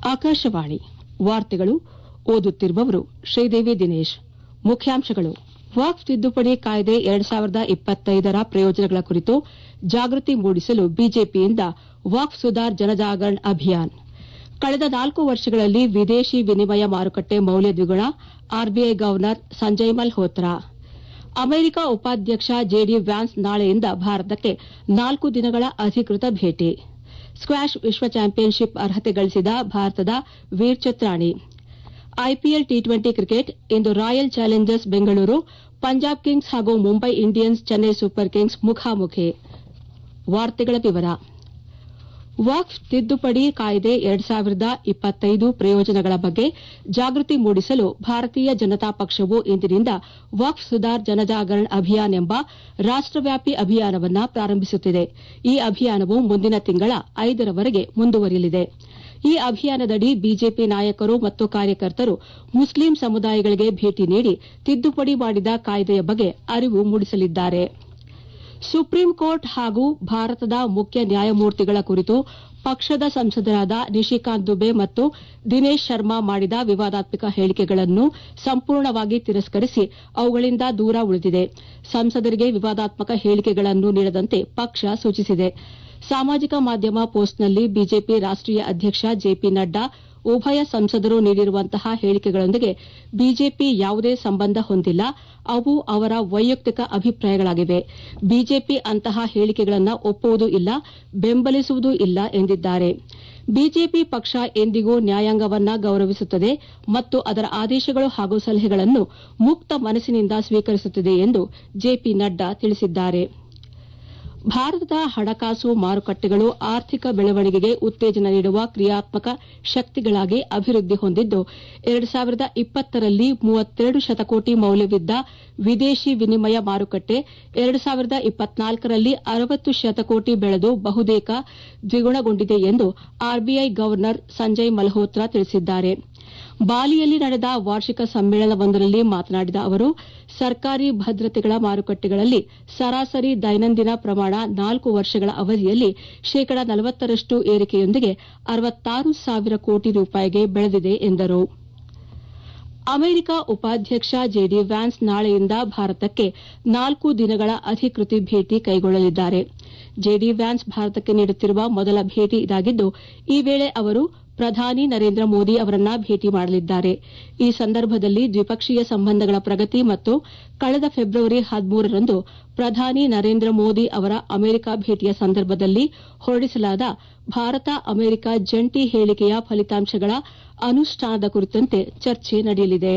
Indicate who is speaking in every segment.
Speaker 1: ಆಕಾಶವಾಣಿ ವಾರ್ತೆಗಳು ಓದುತ್ತಿರುವವರು ಶ್ರೀದೇವಿ ದಿನೇಶ್ ಮುಖ್ಯಾಂಶಗಳು ವಕ್ಫ್ ತಿದ್ದುಪಡಿ ಕಾಯ್ದೆ ಎರಡ್ ಸಾವಿರದ ಇಪ್ಪತ್ತೈದರ ಪ್ರಯೋಜನಗಳ ಕುರಿತು ಜಾಗೃತಿ ಮೂಡಿಸಲು ಬಿಜೆಪಿಯಿಂದ ವಕ್ಫ್ ಸುಧಾರ್ ಜನಜಾಗರಣ್ ಅಭಿಯಾನ್ ಕಳೆದ ನಾಲ್ಕು ವರ್ಷಗಳಲ್ಲಿ ವಿದೇಶಿ ವಿನಿಮಯ ಮಾರುಕಟ್ಟೆ ಮೌಲ್ಯ ದ್ವಿಗುಣ RBI governor Sanjay Malhotra America ಉಪಾಧ್ಯಕ್ಷ ಜೆಡಿ ವ್ಯಾನ್ಸ್ ನಾಳೆಯಿಂದ ಭಾರತಕ್ಕೆ ನಾಲ್ಕು ದಿನಗಳ ಅಧಿಕೃತ ಭೇಟಿ ಸ್ಕ್ವಾಷ್ ವಿಶ್ವ ಚಾಂಪಿಯನ್ಶಿಪ್ ಅರ್ಹತೆ ಗಳಿಸಿದ ಭಾರತದ Veer Chhatrani IPL T twenty cricket ಇಂದು royal challengers Bengaluru Punjab kings ಹಾಗೂ Mumbai Indians Chennai super kings ಮುಖಾಮುಖಿ ವಕ್ಫ್ ತಿದ್ದುಪಡಿ ಕಾಯ್ದೆ ಎರಡ್ ಸಾವಿರದ ಇಪ್ಪತ್ತೈದು ಪ್ರಯೋಜನಗಳ ಬಗ್ಗೆ ಜಾಗೃತಿ ಮೂಡಿಸಲು ಭಾರತೀಯ ಜನತಾ ಪಕ್ಷವು ಇಂದಿನಿಂದ ವಕ್ಫ್ ಸುಧಾರ್ ಜನಜಾಗರಣ್ ಅಭಿಯಾನ್ ಎಂಬ ರಾಷ್ಟವ್ಯಾಪಿ ಅಭಿಯಾನವನ್ನು ಪ್ರಾರಂಭಿಸುತ್ತಿದೆ ಈ ಅಭಿಯಾನವು ಮುಂದಿನ ತಿಂಗಳ ಐದರವರೆಗೆ ಮುಂದುವರಿಯಲಿದೆ ಈ ಅಭಿಯಾನದಡಿ ಬಿಜೆಪಿ ನಾಯಕರು ಮತ್ತು ಕಾರ್ಯಕರ್ತರು ಮುಸ್ಲಿಂ ಸಮುದಾಯಗಳಿಗೆ ಭೇಟಿ ನೀಡಿ ತಿದ್ದುಪಡಿ ಮಾಡಿದ ಕಾಯ್ದೆಯ ಬಗ್ಗೆ ಅರಿವು ಮೂಡಿಸಲಿದ್ದಾರೆ ಸುಪ್ರೀಂ ಕೋರ್ಟ್ ಹಾಗೂ ಭಾರತದ ಮುಖ್ಯ ನ್ಯಾಯಮೂರ್ತಿಗಳ ಕುರಿತು ಪಕ್ಷದ ಸಂಸದರಾದ ನಿಶಿಕಾಂತ್ ದುಬೆ ಮತ್ತು ದಿನೇಶ್ ಶರ್ಮಾ ಮಾಡಿದ ವಿವಾದಾತ್ಮಕ ಹೇಳಿಕೆಗಳನ್ನು ಸಂಪೂರ್ಣವಾಗಿ ತಿರಸ್ಕರಿಸಿ ಅವುಗಳಿಂದ ದೂರ ಉಳಿದಿದೆ ಸಂಸದರಿಗೆ ವಿವಾದಾತ್ಮಕ ಹೇಳಿಕೆಗಳನ್ನು ನೀಡದಂತೆ ಪಕ್ಷ ಸೂಚಿಸಿದೆ ಸಾಮಾಜಿಕ ಮಾಧ್ಯಮ ಪೋಸ್ಟ್ನಲ್ಲಿ ಬಿಜೆಪಿ ರಾಷ್ಟೀಯ ಅಧ್ಯಕ್ಷ ಜೆಪಿ ನಡ್ಡಾ ಉಭಯ ಸಂಸದರು ನೀಡಿರುವಂತಹ ಹೇಳಿಕೆಗಳೊಂದಿಗೆ ಬಿಜೆಪಿ ಯಾವುದೇ ಸಂಬಂಧ ಹೊಂದಿಲ್ಲ ಅವು ಅವರ ವೈಯಕ್ತಿಕ ಅಭಿಪ್ರಾಯಗಳಾಗಿವೆ ಬಿಜೆಪಿ ಅಂತಹ ಹೇಳಿಕೆಗಳನ್ನು ಒಪ್ಪುವುದೂ ಇಲ್ಲ ಬೆಂಬಲಿಸುವುದೂ ಇಲ್ಲ ಎಂದಿದ್ದಾರೆ ಬಿಜೆಪಿ ಪಕ್ಷ ಎಂದಿಗೂ ನ್ಯಾಯಾಂಗವನ್ನ ಗೌರವಿಸುತ್ತದೆ ಮತ್ತು ಅದರ ಆದೇಶಗಳು ಹಾಗೂ ಸಲಹೆಗಳನ್ನು ಮುಕ್ತ ಮನಸ್ಸಿನಿಂದ ಸ್ವೀಕರಿಸುತ್ತದೆ ಎಂದು ಜೆಪಿ ನಡ್ಡಾ ತಿಳಿಸಿದ್ದಾರೆ ಭಾರತದ ಹಣಕಾಸು ಮಾರುಕಟ್ಟೆಗಳು ಆರ್ಥಿಕ ಬೆಳವಣಿಗೆಗೆ ಉತ್ತೇಜನ ನೀಡುವ ಕ್ರಿಯಾತ್ಮಕ ಶಕ್ತಿಗಳಾಗಿ ಅಭಿವೃದ್ಧಿ ಹೊಂದಿದ್ದು ಎರಡು ಸಾವಿರದ ಇಪ್ಪತ್ತರಲ್ಲಿ ಮೂವತ್ತೆರಡು ಶತಕೋಟಿ ಮೌಲ್ಯವಿದ್ದ ವಿದೇಶಿ ವಿನಿಮಯ ಮಾರುಕಟ್ಟೆ ಎರಡು ಸಾವಿರದ ಇಪ್ಪತ್ನಾಲ್ಕರಲ್ಲಿ ಅರವತ್ತು ಶತಕೋಟಿ ಬೆಳೆದು ಬಹುತೇಕ ದ್ವಿಗುಣಗೊಂಡಿದೆ ಎಂದು ಆರ್ಬಿಐ ಗವರ್ನರ್ ಸಂಜಯ್ ಮಲ್ಹೋತ್ರಾ ತಿಳಿಸಿದ್ದಾರೆ ಬಾಲಿಯಲ್ಲಿ ನಡೆದ ವಾರ್ಷಿಕ ಸಮ್ಮೇಳನವೊಂದರಲ್ಲಿ ಮಾತನಾಡಿದ ಅವರು ಸರ್ಕಾರಿ ಭದ್ರತೆಗಳ ಮಾರುಕಟ್ಟೆಗಳಲ್ಲಿ ಸರಾಸರಿ ದೈನಂದಿನ ಪ್ರಮಾಣ ನಾಲ್ಕು ವರ್ಷಗಳ ಅವಧಿಯಲ್ಲಿ ಶೇಕಡ ನಲವತ್ತರಷ್ಟು ಏರಿಕೆಯೊಂದಿಗೆ ಅರವತ್ತಾರು ಸಾವಿರ ಕೋಟಿ ರೂಪಾಯಿಗೆ ಬೆಳೆದಿದೆ ಎಂದರು ಅಮೆರಿಕ ಉಪಾಧ್ಯಕ್ಷ ಜೆಡಿ ವ್ಯಾನ್ಸ್ ನಾಳೆಯಿಂದ ಭಾರತಕ್ಕೆ ನಾಲ್ಕು ದಿನಗಳ ಅಧಿಕೃತ ಭೇಟಿ ಕೈಗೊಳ್ಳಲಿದ್ದಾರೆ ಜೆಡಿ ವ್ಯಾನ್ಸ್ ಭಾರತಕ್ಕೆ ನೀಡುತ್ತಿರುವ ಮೊದಲ ಭೇಟಿ ಇದಾಗಿದ್ದು ಈ ವೇಳೆ ಅವರು ಪ್ರಧಾನಿ ನರೇಂದ್ರ ಮೋದಿ ಅವರನ್ನ ಭೇಟಿ ಮಾಡಲಿದ್ದಾರೆ ಈ ಸಂದರ್ಭದಲ್ಲಿ ದ್ವಿಪಕ್ಷೀಯ ಸಂಬಂಧಗಳ ಪ್ರಗತಿ ಮತ್ತು ಕಳೆದ ಫೆಬ್ರವರಿ ಹದಿಮೂರರಂದು ಪ್ರಧಾನಿ ನರೇಂದ್ರ ಮೋದಿ ಅವರ ಅಮೆರಿಕ ಭೇಟಿಯ ಸಂದರ್ಭದಲ್ಲಿ ಹೊರಡಿಸಲಾದ ಭಾರತ ಅಮೆರಿಕ ಜಂಟಿ ಹೇಳಿಕೆಯ ಫಲಿತಾಂಶಗಳ ಅನುಷ್ಠಾನದ ಕುರಿತಂತೆ ಚರ್ಚೆ ನಡೆಯಲಿದೆ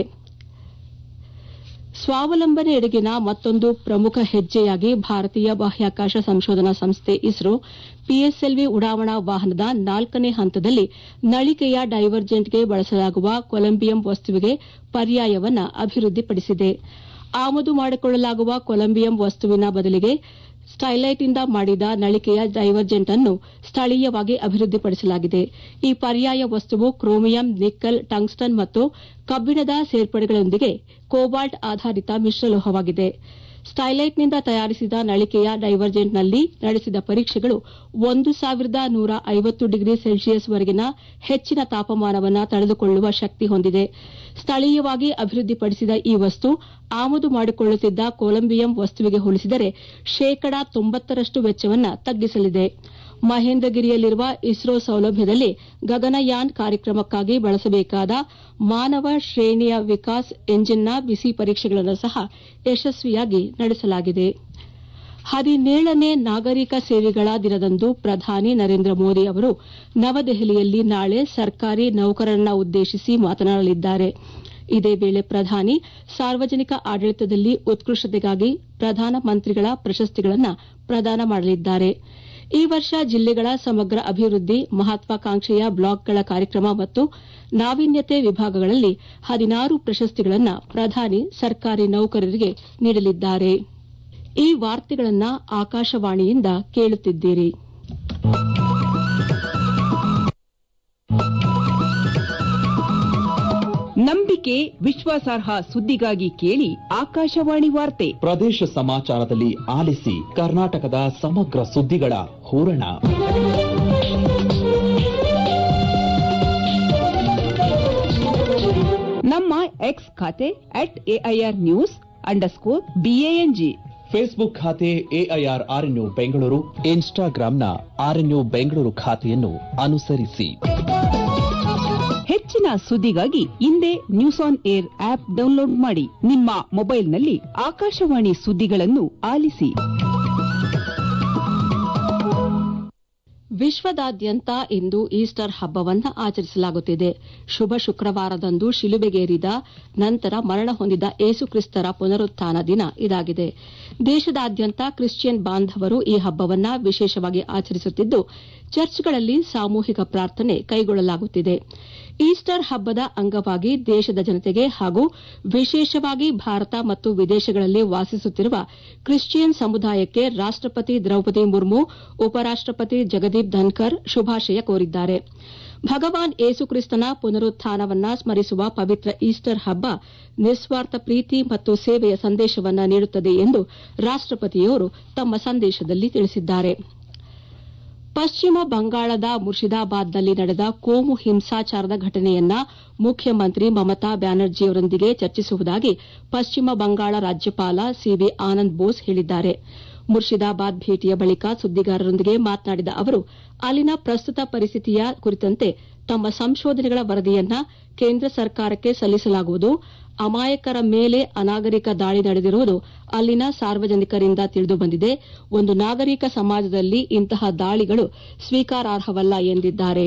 Speaker 1: ಸ್ವಾವಲಂಬನೆಯೆಡೆಗಿನ ಮತ್ತೊಂದು ಪ್ರಮುಖ ಹೆಜ್ಜೆಯಾಗಿ ಭಾರತೀಯ ಬಾಹ್ಯಾಕಾಶ ಸಂಶೋಧನಾ ಸಂಸ್ಥೆ ಇಸ್ರೋ ಪಿಎಸ್ಎಲ್ವಿ ಉಡಾವಣಾ ವಾಹನದ ನಾಲ್ಕನೇ ಹಂತದಲ್ಲಿ ನಳಿಕೆಯ ಡೈವರ್ಜೆಂಟ್ಗೆ ಬಳಸಲಾಗುವ ಕೊಲಂಬಿಯಂ ವಸ್ತುವಿಗೆ ಪರ್ಯಾಯವನ್ನ ಅಭಿವೃದ್ಧಿಪಡಿಸಿದೆ ಆಮದು ಮಾಡಿಕೊಳ್ಳಲಾಗುವ ಕೊಲಂಬಿಯಂ ವಸ್ತುವಿನ ಬದಲಿಗೆ ಸ್ಟೈಲೈಟ್ನಿಂದ ಮಾಡಿದ ನಳಿಕೆಯ ಡೈವರ್ಜೆಂಟ್ ಅನ್ನು ಸ್ಥಳೀಯವಾಗಿ ಅಭಿವೃದ್ಧಿಪಡಿಸಲಾಗಿದೆ ಈ ಪರ್ಯಾಯ ವಸ್ತುವು ಕ್ರೋಮಿಯಂ ನಿಕ್ಕಲ್ ಟಂಗ್ಸ್ಟನ್ ಮತ್ತು ಕಬ್ಬಿಣದ ಸೇರ್ಪಡೆಗಳೊಂದಿಗೆ ಕೋಬಾಲ್ಟ್ ಆಧಾರಿತ ಮಿಶ್ರಲೋಹವಾಗಿದೆ ಸ್ಟೈಲೈಟ್ನಿಂದ ತಯಾರಿಸಿದ ನಳಿಕೆಯ ಡೈವರ್ಜೆಂಟ್ನಲ್ಲಿ ನಡೆಸಿದ ಪರೀಕ್ಷೆಗಳು ಒಂದು ಸಾವಿರದ ನೂರ ಐವತ್ತು ಡಿಗ್ರಿ ಸೆಲ್ಸಿಯಸ್ವರೆಗಿನ ಹೆಚ್ಚಿನ ತಾಪಮಾನವನ್ನು ತಡೆದುಕೊಳ್ಳುವ ಶಕ್ತಿ ಹೊಂದಿದೆ ಸ್ಥಳೀಯವಾಗಿ ಅಭಿವೃದ್ಧಿಪಡಿಸಿದ ಈ ವಸ್ತು ಆಮದು ಮಾಡಿಕೊಳ್ಳುತ್ತಿದ್ದ ಕೊಲಂಬಿಯಂ ವಸ್ತುವಿಗೆ ಹೋಲಿಸಿದರೆ ಶೇಕಡಾ ತೊಂಬತ್ತರಷ್ಟು ವೆಚ್ಚವನ್ನು ತಗ್ಗಿಸಲಿದೆ ಮಹೇಂದ್ರಗಿರಿಯಲ್ಲಿರುವ ಇಸ್ರೋ ಸೌಲಭ್ಯದಲ್ಲಿ ಗಗನಯಾನ್ ಕಾರ್ಯಕ್ರಮಕ್ಕಾಗಿ ಬಳಸಬೇಕಾದ ಮಾನವ ಶ್ರೇಣಿಯ ವಿಕಾಸ್ ಎಂಜಿನ್ನ ಬಿಸಿ ಪರೀಕ್ಷೆಗಳನ್ನು ಸಹ ಯಶಸ್ವಿಯಾಗಿ ನಡೆಸಲಾಗಿದೆ ಹದಿನೇಳನೇ ನಾಗರಿಕ ಸೇವೆಗಳ ದಿನದಂದು ಪ್ರಧಾನಿ ನರೇಂದ್ರ ಮೋದಿ ಅವರು ನವದೆಹಲಿಯಲ್ಲಿ ನಾಳೆ ಸರ್ಕಾರಿ ನೌಕರರನ್ನ ಉದ್ದೇಶಿಸಿ ಮಾತನಾಡಲಿದ್ದಾರೆ ಇದೇ ವೇಳೆ ಪ್ರಧಾನಿ ಸಾರ್ವಜನಿಕ ಆಡಳಿತದಲ್ಲಿ ಉತ್ಕೃಷ್ಟತೆಗಾಗಿ ಪ್ರಧಾನಮಂತ್ರಿಗಳ ಪ್ರಶಸ್ತಿಗಳನ್ನು ಪ್ರದಾನ ಮಾಡಲಿದ್ದಾರೆ ಈ ವರ್ಷ ಜಿಲ್ಲೆಗಳ ಸಮಗ್ರ ಅಭಿವೃದ್ಧಿ ಮಹತ್ವಾಕಾಂಕ್ಷೆಯ ಬ್ಲಾಕ್ಗಳ ಕಾರ್ಯಕ್ರಮ ಮತ್ತು ನಾವೀನ್ಯತೆ ವಿಭಾಗಗಳಲ್ಲಿ ಹದಿನಾರು ಪ್ರಶಸ್ತಿಗಳನ್ನು ಪ್ರಧಾನಿ ಸರ್ಕಾರಿ ನೌಕರರಿಗೆ ನೀಡಲಿದ್ದಾರೆ ಈ ವಾರ್ತೆಗಳನ್ನು ಆಕಾಶವಾಣಿಯಿಂದ ಕೇಳುತ್ತಿದ್ದೀರಿ
Speaker 2: ನಂಬಿಕೆ ವಿಶ್ವಾಸಾರ್ಹ ಸುದ್ದಿಗಾಗಿ ಕೇಳಿ ಆಕಾಶವಾಣಿ ವಾರ್ತೆ
Speaker 3: ಪ್ರದೇಶ ಸಮಾಚಾರದಲ್ಲಿ ಆಲಿಸಿ ಕರ್ನಾಟಕದ ಸಮಗ್ರ ಸುದ್ದಿಗಳ ಹೂರಣ
Speaker 2: ನಮ್ಮ ಎಕ್ಸ್ ಖಾತೆ at AIR news underscore BANG
Speaker 3: Facebook ಖಾತೆ ಎಐಆರ್ ಆರ್ಎನ್ಯು ಬೆಂಗಳೂರು ಇನ್ಸ್ಟಾಗ್ರಾಂನ ಆರ್ಎನ್ಯು ಬೆಂಗಳೂರು ಖಾತೆಯನ್ನು ಅನುಸರಿಸಿ
Speaker 2: ಹೆಚ್ಚಿನ ಸುದ್ದಿಗಾಗಿ ಹಿಂದೆ news on air app download ಮಾಡಿ ನಿಮ್ಮ ಮೊಬೈಲ್ನಲ್ಲಿ ಆಕಾಶವಾಣಿ ಸುದ್ದಿಗಳನ್ನು ಆಲಿಸಿ
Speaker 1: ವಿಶ್ವದಾದ್ಯಂತ ಇಂದು ಈಸ್ಟರ್ ಹಬ್ಬವನ್ನು ಆಚರಿಸಲಾಗುತ್ತಿದೆ ಶುಭ ಶುಕ್ರವಾರದಂದು ಶಿಲುಬೆಗೇರಿದ ನಂತರ ಮರಣ ಹೊಂದಿದ ಏಸುಕ್ರಿಸ್ತರ ಪುನರುತ್ಥಾನ ದಿನ ಇದಾಗಿದೆ ದೇಶದಾದ್ಯಂತ ಕ್ರಿಶ್ಚಿಯನ್ ಬಾಂಧವರು ಈ ಹಬ್ಬವನ್ನು ವಿಶೇಷವಾಗಿ ಆಚರಿಸುತ್ತಿದ್ದು ಚರ್ಚ್ಗಳಲ್ಲಿ ಸಾಮೂಹಿಕ ಪ್ರಾರ್ಥನೆ ಕೈಗೊಳ್ಳಲಾಗುತ್ತಿದೆ ಈಸ್ಟರ್ ಹಬ್ಬದ ಅಂಗವಾಗಿ ದೇಶದ ಜನತೆಗೆ ಹಾಗೂ ವಿಶೇಷವಾಗಿ ಭಾರತ ಮತ್ತು ವಿದೇಶಗಳಲ್ಲಿ ವಾಸಿಸುತ್ತಿರುವ ಕ್ರಿಶ್ಚಿಯನ್ ಸಮುದಾಯಕ್ಕೆ ರಾಷ್ಟಪತಿ ದ್ರೌಪದಿ ಮುರ್ಮು ಉಪರಾಷ್ಟಪತಿ ಜಗದೀಪ್ ಧನ್ಕರ್ ಶುಭಾಶಯ ಕೋರಿದ್ದಾರೆ ಭಗವಾನ್ ಏಸುಕ್ರಿಸ್ತನ ಪುನರುತ್ಥಾನವನ್ನ ಸ್ಮರಿಸುವ ಪವಿತ್ರ ಈಸ್ಟರ್ ಹಬ್ಬ ನಿಸ್ವಾರ್ಥ ಪ್ರೀತಿ ಮತ್ತು ಸೇವೆಯ ಸಂದೇಶವನ್ನ ನೀಡುತ್ತದೆ ಎಂದು ರಾಷ್ಟಪತಿಯವರು ತಮ್ಮ ಸಂದೇಶದಲ್ಲಿ ತಿಳಿಸಿದ್ದಾರೆ ಪಶ್ಚಿಮ ಬಂಗಾಳದ ಮುರ್ಷಿದಾಬಾದ್ನಲ್ಲಿ ನಡೆದ ಕೋಮು ಹಿಂಸಾಚಾರದ ಘಟನೆಯನ್ನ ಮುಖ್ಯಮಂತ್ರಿ ಮಮತಾ ಬ್ಯಾನರ್ಜಿಯವರೊಂದಿಗೆ ಚರ್ಚಿಸುವುದಾಗಿ ಪಶ್ಚಿಮ ಬಂಗಾಳ ರಾಜ್ಯಪಾಲ ಸಿವಿ ಆನಂದ್ ಬೋಸ್ ಹೇಳಿದ್ದಾರೆ ಮುರ್ಷಿದಾಬಾದ್ ಭೇಟಿಯ ಬಳಿಕ ಸುದ್ದಿಗಾರರೊಂದಿಗೆ ಮಾತನಾಡಿದ ಅವರು ಅಲ್ಲಿನ ಪ್ರಸ್ತುತ ಪರಿಸ್ಥಿತಿಯ ಕುರಿತಂತೆ ತಮ್ಮ ಸಂಶೋಧನೆಗಳ ವರದಿಯನ್ನ ಕೇಂದ್ರ ಸರ್ಕಾರಕ್ಕೆ ಸಲ್ಲಿಸಲಾಗುವುದು ಅಮಾಯಕರ ಮೇಲೆ ಅನಾಗರಿಕ ದಾಳಿ ನಡೆದಿರುವುದು ಅಲ್ಲಿನ ಸಾರ್ವಜನಿಕರಿಂದ ತಿಳಿದುಬಂದಿದೆ ಒಂದು ನಾಗರಿಕ ಸಮಾಜದಲ್ಲಿ ಇಂತಹ ದಾಳಿಗಳು ಸ್ವೀಕಾರಾರ್ಹವಲ್ಲ ಎಂದಿದ್ದಾರೆ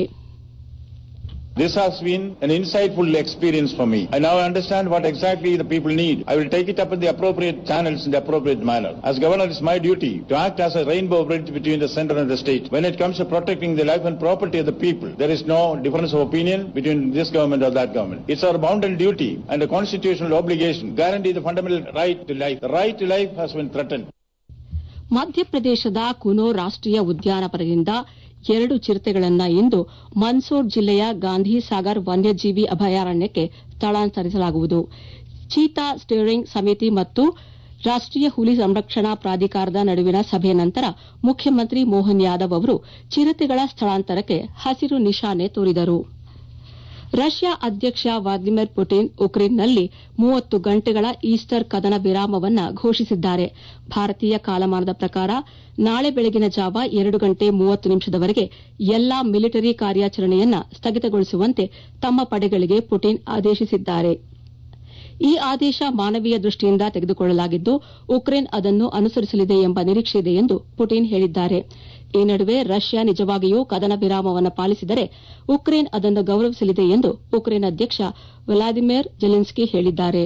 Speaker 4: This has been an insightful experience for me. I now understand what exactly the people need. I will take it up in the appropriate channels in the appropriate manner. As governor, it's my duty to act as a rainbow bridge between the center and the state. When it comes to protecting the life and property of the people, there is no difference of opinion between this government or that government. It's our bounden duty and a constitutional obligation to guarantee the fundamental right to life. The right to life has been threatened.
Speaker 1: ಮಧ್ಯಪ್ರದೇಶದ ಕುನೋ ರಾಷ್ಟೀಯ ಉದ್ಯಾನವನದಿಂದ ಎರಡು ಚಿರತೆಗಳನ್ನ ಇಂದು ಮನ್ಸೂರ್ ಜಿಲ್ಲೆಯ ಗಾಂಧಿ ಸಾಗರ್ ವನ್ಯಜೀವಿ ಅಭಯಾರಣ್ಯಕ್ಕೆ ಸ್ಥಳಾಂತರಿಸಲಾಗುವುದು cheetah steering ಸಮಿತಿ ಮತ್ತು ರಾಷ್ಟೀಯ ಹುಲಿ ಸಂರಕ್ಷಣಾ ಪ್ರಾಧಿಕಾರದ ನಡುವಿನ ಸಭೆಯ ನಂತರ ಮುಖ್ಯಮಂತ್ರಿ ಮೋಹನ್ ಯಾದವ್ ಅವರು ಚಿರತೆಗಳ ಸ್ಥಳಾಂತರಕ್ಕೆ ಹಸಿರು ನಿಶಾನೆ ತೋರಿದರು ರಷ್ಯಾ ಅಧ್ಯಕ್ಷ ವ್ಲಾದಿಮಿರ್ ಪುಟಿನ್ ಉಕ್ರೇನ್ನಲ್ಲಿ ಮೂವತ್ತು ಗಂಟೆಗಳ ಈಸ್ಟರ್ ಕದನ ವಿರಾಮವನ್ನ ಘೋಷಿಸಿದ್ದಾರೆ ಭಾರತೀಯ ಕಾಲಮಾನದ ಪ್ರಕಾರ ನಾಳೆ ಬೆಳಗಿನ ಜಾವ ಎರಡು ಗಂಟೆ ಮೂವತ್ತು ನಿಮಿಷದವರೆಗೆ ಎಲ್ಲಾ ಮಿಲಿಟರಿ ಕಾರ್ಯಾಚರಣೆಯನ್ನ ಸ್ಥಗಿತಗೊಳಿಸುವಂತೆ ತಮ್ಮ ಪಡೆಗಳಿಗೆ ಪುಟಿನ್ ಆದೇಶಿಸಿದ್ದಾರೆ ಈ ಆದೇಶ ಮಾನವೀಯ ದೃಷ್ಟಿಯಿಂದ ತೆಗೆದುಕೊಳ್ಳಲಾಗಿದ್ದು ಉಕ್ರೇನ್ ಅದನ್ನು ಅನುಸರಿಸಲಿದೆ ಎಂಬ ನಿರೀಕ್ಷೆಯಿದೆ ಎಂದು ಪುಟಿನ್ ಹೇಳಿದ್ದಾರೆ ಈ ನಡುವೆ ರಷ್ಯಾ ನಿಜವಾಗಿಯೂ ಕದನ ವಿರಾಮವನ್ನು ಪಾಲಿಸಿದರೆ ಉಕ್ರೇನ್ ಅದನ್ನು ಗೌರವಿಸಲಿದೆ ಎಂದು ಉಕ್ರೇನ್ ಅಧ್ಯಕ್ಷ ವ್ಲಾದಿಮಿರ್ ಜೆಲೆನ್ಸ್ಕಿ ಹೇಳಿದ್ದಾರೆ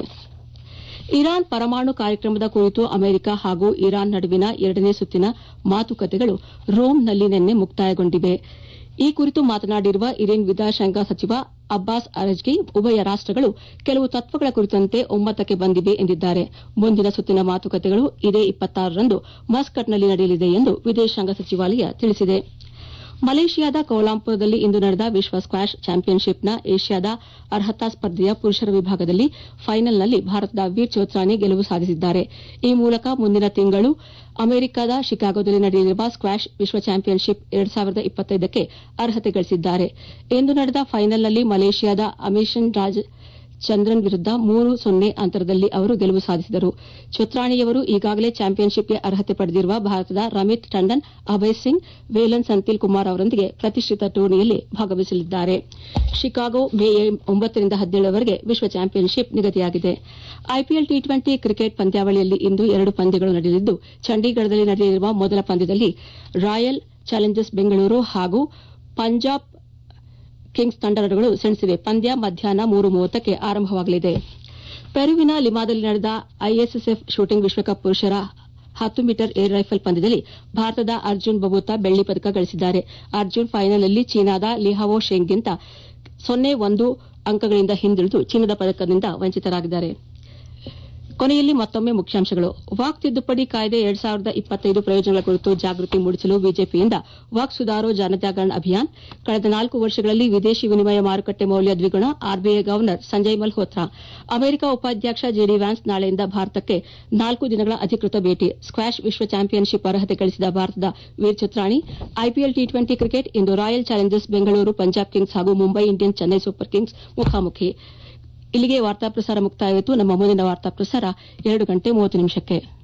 Speaker 1: ಇರಾನ್ ಪರಮಾಣು ಕಾರ್ಯಕ್ರಮದ ಕುರಿತು ಅಮೆರಿಕ ಹಾಗೂ ಇರಾನ್ ನಡುವಿನ ಎರಡನೇ ಸುತ್ತಿನ ಮಾತುಕತೆಗಳು ರೋಮ್ನಲ್ಲಿ ನಿನ್ನೆ ಮುಕ್ತಾಯಗೊಂಡಿವೆ ಈ ಕುರಿತು ಮಾತನಾಡಿರುವ ಇರಾನ್ ವಿದೇಶಾಂಗ ಸಚಿವ ಅಬ್ಬಾಸ್ ಅರಜ್ಗಿ ಉಭಯ ರಾಷ್ಟಗಳು ಕೆಲವು ತತ್ವಗಳ ಕುರಿತಂತೆ ಒಮ್ಮತಕ್ಕೆ ಬಂದಿವೆ ಎಂದಿದ್ದಾರೆ ಮುಂದಿನ ಸುತ್ತಿನ ಮಾತುಕತೆಗಳು ಇದೇ ರಂದು ಮಸ್ಕಟ್ನಲ್ಲಿ ನಡೆಯಲಿದೆ ಎಂದು ವಿದೇಶಾಂಗ ಸಚಿವಾಲಯ ತಿಳಿಸಿದೆ ಮಲೇಷಿಯಾದ ಕೌಲಾಂಪುರದಲ್ಲಿ ಇಂದು ನಡೆದ ವಿಶ್ವ ಸ್ಕ್ವಾಷ್ ಚಾಂಪಿಯನ್ಶಿಪ್ನ ಏಷ್ಯಾದ ಅರ್ಹತಾ ಸ್ಪರ್ಧೆಯ ಪುರುಷರ ವಿಭಾಗದಲ್ಲಿ ಫೈನಲ್ನಲ್ಲಿ ಭಾರತದ ವೀರ್ ಚೋತ್ರಾನಿ ಗೆಲುವು ಸಾಧಿಸಿದ್ದಾರೆ ಈ ಮೂಲಕ ಮುಂದಿನ ತಿಂಗಳು ಅಮೆರಿಕದ ಶಿಕಾಗೋದಲ್ಲಿ ನಡೆಯಲಿರುವ ಸ್ಕ್ವಾಷ್ ವಿಶ್ವ ಚಾಂಪಿಯನ್ಶಿಪ್ ಎರಡು ಸಾವಿರದ ಇಪ್ಪತ್ತೈದಕ್ಕೆ ಅರ್ಹತೆ ಗಳಿಸಿದ್ದಾರೆ ಇಂದು ನಡೆದ ಫೈನಲ್ನಲ್ಲಿ ಮಲೇಷಿಯಾದ ಅಮಿಷನ್ ರಾಜ್ ಚಂದ್ರನ್ ವಿರುದ್ದ ಮೂರು ಸೊನ್ನೆ ಅಂತರದಲ್ಲಿ ಅವರು ಗೆಲುವು ಸಾಧಿಸಿದರು ಚೊತ್ರಾಣಿಯವರು ಈಗಾಗಲೇ ಚಾಂಪಿಯನ್ಶಿಪ್ಗೆ ಅರ್ಹತೆ ಪಡೆದಿರುವ ಭಾರತದ ರಮಿತ್ ಟಂಡನ್ ಅಭಯ್ ಸಿಂಗ್ ವೇಲನ್ ಸಂತಿಲ್ ಕುಮಾರ್ ಅವರೊಂದಿಗೆ ಪ್ರತಿಷ್ಠಿತ ಟೂರ್ನಿಯಲ್ಲಿ ಭಾಗವಹಿಸಲಿದ್ದಾರೆ ಶಿಕಾಗೋ ಮೇ ಒಂಬತ್ತರಿಂದ ಹದಿನೇಳರವರೆಗೆ ವಿಶ್ವ ಚಾಂಪಿಯನ್ಶಿಪ್ ನಿಗದಿಯಾಗಿದೆ ಐಪಿಎಲ್ ಟಿ ಟ್ವೆಂಟಿ ಕ್ರಿಕೆಟ್ ಪಂದ್ಯಾವಳಿಯಲ್ಲಿ ಇಂದು ಎರಡು ಪಂದ್ಯಗಳು ನಡೆಯಲಿದ್ದು ಚಂಡೀಗಢದಲ್ಲಿ ನಡೆಯಲಿರುವ ಮೊದಲ ಪಂದ್ಯದಲ್ಲಿ ರಾಯಲ್ ಚಾಲೆಂಜರ್ಸ್ ಬೆಂಗಳೂರು ಹಾಗೂ ಪಂಜಾಬ್ ಕಿಂಗ್ಸ್ ತಂಡಗಳು ಸೆಣಸಿವೆ ಪಂದ್ಯ ಮಧ್ಯಾಹ್ನ ಮೂರು ಮೂವತ್ತಕ್ಕೆ ಆರಂಭವಾಗಲಿದೆ ಪೆರುವಿನ ಲಿಮಾದಲ್ಲಿ ನಡೆದ ಐಎಸ್ಎಸ್ಎಫ್ ಶೂಟಿಂಗ್ ವಿಶ್ವಕಪ್ ಪುರುಷರ ಹತ್ತು ಮೀಟರ್ ಏರ್ ರೈಫಲ್ ಪಂದ್ಯದಲ್ಲಿ ಭಾರತದ ಅರ್ಜುನ್ ಬಬೂತಾ ಬೆಳ್ಳಿ ಪದಕ ಗಳಿಸಿದ್ದಾರೆ ಅರ್ಜುನ್ ಫೈನಲ್ನಲ್ಲಿ ಚೀನಾದ ಲಿಹಾವೋ ಶೆಂಗ್ಗಿಂತ ಸೊನ್ನೆ ಒಂದು ಅಂಕಗಳಿಂದ ಹಿಂದುಳಿದು ಚಿನ್ನದ ಪದಕದಿಂದ ವಂಚಿತರಾಗಿದ್ದಾರೆ ಕೊನೆಯಲ್ಲಿ ಮತ್ತೊಮ್ಮೆ ಮುಖ್ಯಾಂಶಗಳು ವಾಕ್ ತಿದ್ದುಪಡಿ ಕಾಯ್ದೆ ಎರಡ್ ಸಾವಿರದ ಇಪ್ಪತ್ತೈದು ಪ್ರಯೋಜನಗಳ ಕುರಿತು ಜಾಗೃತಿ ಮೂಡಿಸಲು ಬಿಜೆಪಿಯಿಂದ ವಾಕ್ ಸುಧಾರೋ ಜನಜಾಗರಣ ಅಭಿಯಾನ್ ಕಳೆದ ನಾಲ್ಕು ವರ್ಷಗಳಲ್ಲಿ ವಿದೇಶಿ ವಿನಿಮಯ ಮಾರುಕಟ್ಟೆ ಮೌಲ್ಯ ದ್ವಿಗುಣ RBI governor Sanjay Malhotra America ಉಪಾಧ್ಯಕ್ಷ ಜೆಡಿ ವ್ಯಾನ್ಸ್ ನಾಳೆಯಿಂದ ಭಾರತಕ್ಕೆ ನಾಲ್ಕು ದಿನಗಳ ಅಧಿಕೃತ ಭೇಟಿ ಸ್ಕ್ವಾಷ್ ವಿಶ್ವ ಚಾಂಪಿಯನ್ಶಿಪ್ ಅರ್ಹತೆ ಗಳಿಸಿದ ಭಾರತದ Veer Chhatrani IPL T twenty cricket ಇಂದು royal challengers Bengaluru Punjab kings ಹಾಗೂ Mumbai Indians Chennai super kings ಮುಖಾಮುಖಿ ಇಲ್ಲಿಗೆ ವಾರ್ತಾ ಪ್ರಸಾರ ಮುಕ್ತಾಯಿತು ನಮ್ಮ ಮುಂದಿನ ವಾರ್ತಾ ಪ್ರಸಾರ ಎರಡು ಗಂಟೆ ಮೂವತ್ತು ನಿಮಿಷಕ್ಕೆ